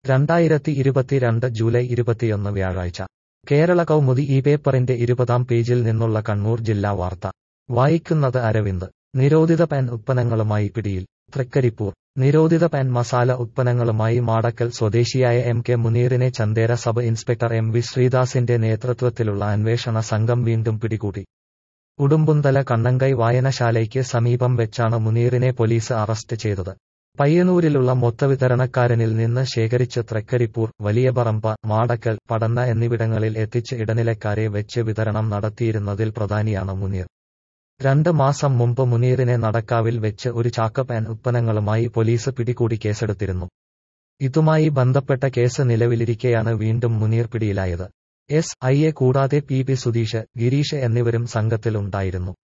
രണ്ടായിരത്തി ഇരുപത്തിരണ്ട് ജൂലൈ ഇരുപത്തിയൊന്ന് വ്യാഴാഴ്ച കേരള കൗമുദി ഈ പേപ്പറിന്റെ ഇരുപതാം പേജിൽ നിന്നുള്ള കണ്ണൂർ ജില്ലാ വാർത്ത വായിക്കുന്നത് അരവിന്ദ് നിരോധിത പാൻ ഉത്പന്നങ്ങളുമായി പിടിയിൽ തൃക്കരിപ്പൂർ നിരോധിത പാൻ മസാല ഉത്പന്നങ്ങളുമായി മാടക്കൽ സ്വദേശിയായ എം കെ മുനീറിനെ Chandera sub inspector M V ശ്രീദാസിന്റെ നേതൃത്വത്തിലുള്ള അന്വേഷണ സംഘം വീണ്ടും പിടികൂടി ഉടുമ്പുന്തല കണ്ണങ്കൈ വായനശാലയ്ക്ക് സമീപം വെച്ചാണ് മുനീറിനെ പോലീസ് അറസ്റ്റ് ചെയ്തത് പയ്യന്നൂരിലുള്ള മൊത്തവിതരണക്കാരനിൽ നിന്ന് ശേഖരിച്ച് തൃക്കരിപ്പൂർ വലിയപറമ്പ മാടക്കൽ പടന്ന എന്നിവിടങ്ങളിൽ എത്തിച്ച് ഇടനിലക്കാരെ വെച്ച് വിതരണം നടത്തിയിരുന്നതിൽ പ്രധാനിയാണ് മുനീർ രണ്ട് മാസം മുമ്പ് മുനീറിനെ നടക്കാവിൽ വെച്ച് ഒരു ചാക്ക് പാൻ ഉത്പന്നങ്ങളുമായി പോലീസ് പിടികൂടി കേസെടുത്തിരുന്നു ഇതുമായി ബന്ധപ്പെട്ട കേസ് നിലവിലിരിക്കെയാണ് വീണ്ടും മുനീർ പിടിയിലായത് എസ് ഐയെ കൂടാതെ പി പി സുധീഷ് ഗിരീഷ് എന്നിവരും സംഘത്തിലുണ്ടായിരുന്നു